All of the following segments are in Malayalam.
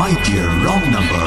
my dear wrong number.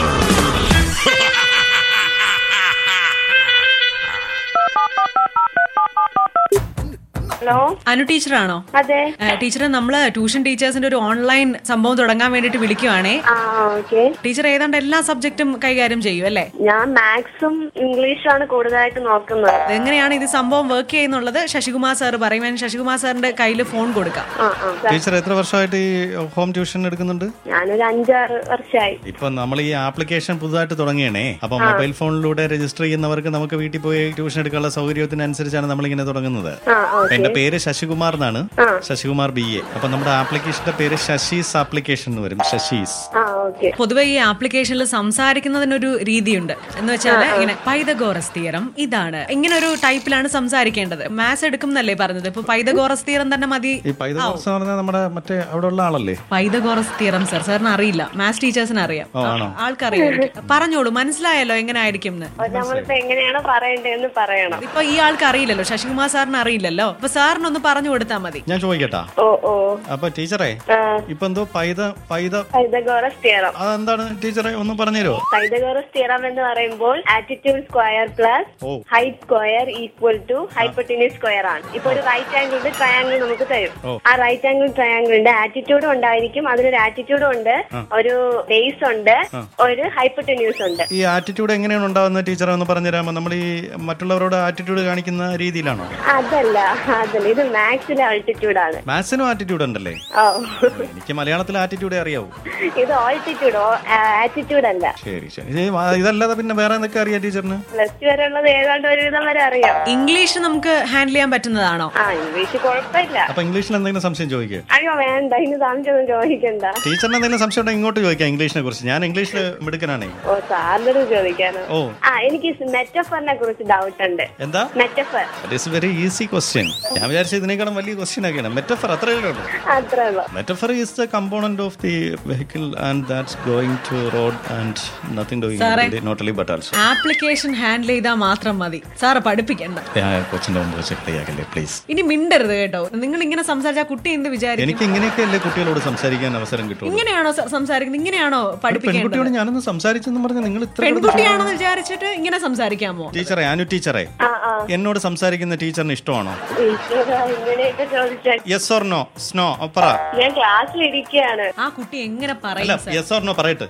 Hello Anu ടീച്ചറാണോ അതെ ടീച്ചറെ നമ്മള് ട്യൂഷൻ ടീച്ചേഴ്സിന്റെ ഒരു ഓൺലൈൻ സംഭവം തുടങ്ങാൻ വേണ്ടിട്ട് വിളിക്കുവാണേ ആ ഓക്കെ ടീച്ചർ ഏതാണ്ട് എല്ലാ സബ്ജക്റ്റും കൈകാര്യം ചെയ്യും അല്ലേ ഞാൻ മാത്സും ഇംഗ്ലീഷാണ് കൂടുതലായിട്ട് നോക്കുന്നത് എങ്ങനെയാണ് ഇത് സംഭവം വർക്ക് ചെയ്യുന്നുള്ളത് ശശികുമാർ സാർ പറയും ഞാൻ ശശികുമാർ സാറിന്റെ കയ്യിൽ ഫോൺ കൊടുക്കാം ആ ആ ടീച്ചർ എത്ര വർഷമായിട്ട് ഈ ഹോം ട്യൂഷൻ എടുക്കുന്നുണ്ട് ഞാനൊരു അഞ്ചാറ് വർഷമായി ഇപ്പൊ നമ്മൾ ഈ ആപ്ലിക്കേഷൻ പുതുതായിട്ട് തുടങ്ങിയണേ അപ്പൊ മൊബൈൽ ഫോണിലൂടെ രജിസ്റ്റർ ചെയ്യുന്നവർക്ക് നമുക്ക് വീട്ടിൽ പോയി ട്യൂഷൻ എടുക്കാനുള്ള സൗകര്യത്തിനനുസരിച്ചാണ് നമ്മൾ ഇങ്ങനെ തുടങ്ങുന്നത് ആ ഓക്കെ എന്റെ പേര് ശശികുമാർ എന്നാണ് ശശികുമാർ ബി എ അപ്പൊ നമ്മുടെ ആപ്ലിക്കേഷന്റെ പേര് ശശീസ് ആപ്ലിക്കേഷൻ എന്ന് വരും ശശീസ് ആ ഓക്കെ പൊതുവെ ഈ ആപ്ലിക്കേഷനിൽ സംസാരിക്കുന്നതിനൊരു രീതിയുണ്ട് എന്ന് വെച്ചാൽ ഇങ്ങനെ പൈതഗോറസ് തിയറം ഇതാണ് ഇങ്ങനെ ഒരു ടൈപ്പിലാണ് സംസാരിക്കേണ്ടത് മാത്സ് എടുക്കുന്നല്ലേ പറഞ്ഞത് ഇപ്പൊ പൈതഗോറസ് തിയറം തന്നെ മതി ഈ പൈതകോസ് എന്ന് പറഞ്ഞാൽ നമ്മുടെ മറ്റേ അവിടെ ഉള്ള ആളല്ലേ പൈതഗോറസ് തിയറം സർ സാറിന് അറിയില്ല മാത്സ് ടീച്ചേഴ്സിന് അറിയാം ഓ, ആണോ? ആൾക്കറിയാം പറഞ്ഞോളൂ മനസ്സിലായല്ലോ എങ്ങനെ ആയിരിക്കും എന്ന് നമ്മളിപ്പോ എങ്ങനെയാണ് പറയണ്ടതെന്ന് പറയണം ഇപ്പൊ ഈ ആൾക്ക് അറിയില്ലല്ലോ ശശികുമാർ സാറിന് അറിയില്ലല്ലോ അപ്പൊ സാറിനൊന്ന് പറഞ്ഞു കൊടുത്താൽ മതി ഞാൻ ചോദിക്കട്ടാ ഓ ഓ അപ്പൊ ടീച്ചറെ ആ ഇപ്പൊ എന്തോ പൈത പൈത പൈതഗോറസ് തിയറം അതെന്താണ് ടീച്ചറെ ഒന്ന് പറഞ്ഞുതരോ പൈതഗോറസ് തിയറം എന്ന് പറയുമ്പോൾ ആറ്റിറ്റ്യൂഡ് സ്ക്വയർ പ്ലസ് ഓ. Height square equal to hypotenuse square ആണ് ഇപ്പൊ ഒരു റൈറ്റ് ആംഗിളിന്റെ ട്രയാംഗിൾ നമുക്ക് തരും ഓ. ആ റൈറ്റ് ആംഗിൾ ട്രയാംഗിളിന്റെ ആറ്റിറ്റ്യൂഡും ഉണ്ടായിരിക്കും അതിനൊരു ആറ്റിറ്റ്യൂഡും ഉണ്ട് ഒരു ബേസ് ഉണ്ട് ഒരു ഹൈപ്പട്ടിന്യൂസ് ഉണ്ട് ഈ ആറ്റിറ്റ്യൂഡ് എങ്ങനെയാണ് ഉണ്ടാവുന്നത് ടീച്ചറെ ഒന്ന് പറഞ്ഞുതരാമോ നമ്മൾ ഈ മറ്റുള്ളവരോട് ആറ്റിറ്റ്യൂഡ് കാണിക്കുന്ന രീതിയിലാണോ അതല്ല അതല്ല ഇത് മാത്സിലെ ആൾട്ടിറ്റ്യൂഡ് ആണ് മാത്സിനും ആറ്റിറ്റ്യൂഡ് ഉണ്ടല്ലേ ഓ എനിക്ക് മലയാളത്തിൽ ആറ്റിറ്റ്യൂഡേ അറിയാവൂ ഇത് ആൾട്ടിറ്റ്യൂഡ് ആറ്റിറ്റ്യൂഡ് അല്ല ശരി ശരി ഇത് ഇതല്ലാതെ പിന്നെ വേറെ എന്തൊക്കെ അറിയാം ടീച്ചറിന് പ്ലസ് ടു വരെ ഉള്ളത് ഏതാണ്ട് ഒരുവിധം വരെ അറിയാം ഇംഗ്ലീഷ് നമുക്ക് ഹാൻഡിൽ ചെയ്യാൻ പറ്റുന്നതാണോ ആ ഇംഗ്ലീഷ് കുഴപ്പമില്ല അപ്പൊ ഇംഗ്ലീഷിൽ എന്തെങ്കിലും സംശയം ചോദിക്കുക അയ്യോ വേണ്ട ഇനി സംശയമൊന്നും ചോദിക്കണ്ട ടീച്ചറിന് എന്തെങ്കിലും സംശയം ഉണ്ടെങ്കിൽ ഇങ്ങോട്ട് ചോദിക്കാം ഇംഗ്ലീഷിനെ കുറിച്ച് ഞാൻ ഇംഗ്ലീഷിൽ മിടുക്കനാണേ ഓ സാറിനോട് ചോദിക്കാനോ ഓ ആ എനിക്ക് മെറ്റഫറിനെ കുറിച്ച് ഡൗട്ട് ഉണ്ട് എന്താ metaphor it's very easy question ഞാൻ വിചാരിച്ച ഇതിനേക്കാളും വലിയ ക്വസ്റ്റ്യൻ ഒക്കെയാണ് മെറ്റഫർ അത്രയേ ഉള്ളൂ അത്രേ ഉള്ളൂ metaphor is the component of the vehicle and that's going to road and nothing doing not but also application handle ചെയ്താൽ മാത്രം മതി സാറ് പഠിപ്പിക്കണ്ട കൊച്ചിന്റെ മുമ്പ് വെച്ച് കളിയാക്കല്ലേ പ്ലീസ് ഇനി മിണ്ടരുത് കേട്ടോ നിങ്ങൾ ഇങ്ങനെ സംസാരിച്ചാൽ കുട്ടി എന്ത് വിചാരിക്കും എനിക്ക് ഇങ്ങനെയൊക്കെയല്ലേ കുട്ടികളോട് സംസാരിക്കാൻ അവസരം കിട്ടുള്ളൂ ഇങ്ങനെയാണോ സ- സംസാരിക്കുന്നത് ഇങ്ങനെയാണോ പഠിപ്പിക്കേണ്ടത് പെൺകുട്ടിയോട് ഞാനൊന്ന് സംസാരിച്ചെന്ന് പറഞ്ഞ് നിങ്ങൾ ഇത്ര പെൺകുട്ടിയാണെന്ന് വിചാരിച്ചിട്ട് ഇങ്ങനെ സംസാരിക്കാമോ ടീച്ചറെ അനു ടീച്ചറെ ആ ആ എന്നോട് സംസാരിക്കുന്ന ടീച്ചറിന് ഇഷ്ടമാണോ ഈശ്വരാ, ഇങ്ങനെയൊക്കെ ചോദിച്ചാൽ യെസ് ഓർ നോ സ്നോ പറ ഞാൻ ക്ലാസ്സിൽ ഇരിക്കുകയാണ് ആ കുട്ടി എങ്ങനെ അല്ല പറയും സർ? യെസ് ഓർ നോ പറയട്ടെ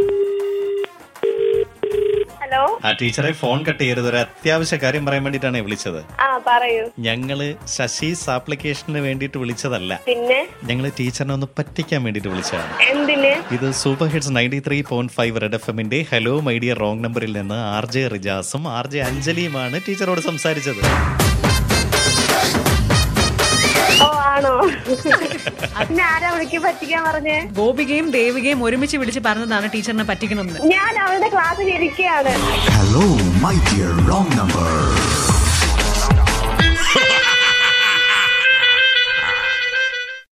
ഹലോ ആ ടീച്ചറെ ഫോൺ കട്ട് ചെയ്യരുത് ഒരു അത്യാവശ്യ കാര്യം പറയാൻ വേണ്ടിയിട്ടാണ് വിളിച്ചത് ആ പറയൂ ഞങ്ങള് ശശീസ് ആപ്ലിക്കേഷന് വേണ്ടിയിട്ട് വിളിച്ചതല്ല പിന്നെ ഞങ്ങള് ടീച്ചറിനെ ഒന്ന് പറ്റിക്കാൻ വേണ്ടിയിട്ട് വിളിച്ചതാണ് എന്തിന് ഇത് super hits ninety three point five red F എമ്മിന്റെ ഹലോ മൈ ഡിയർ റോങ് നമ്പറിൽ നിന്ന് ആർ ജെ റിജാസും ആർ ജെ അഞ്ജലിയുമാണ് ടീച്ചറോട് സംസാരിച്ചത് ഓ ആണോ പിന്നെ ആരാ വിളിക്ക് പറ്റിക്കാൻ പറഞ്ഞേ ഗോപികയും ദേവികയും ഒരുമിച്ച് വിളിച്ച് പറഞ്ഞതാണ് ടീച്ചറിനെ പറ്റിക്കണമെന്ന് ഞാൻ അവളുടെ ക്ലാസ്സിൽ ഇരിക്കുകയാണ് Hello, my dear wrong number.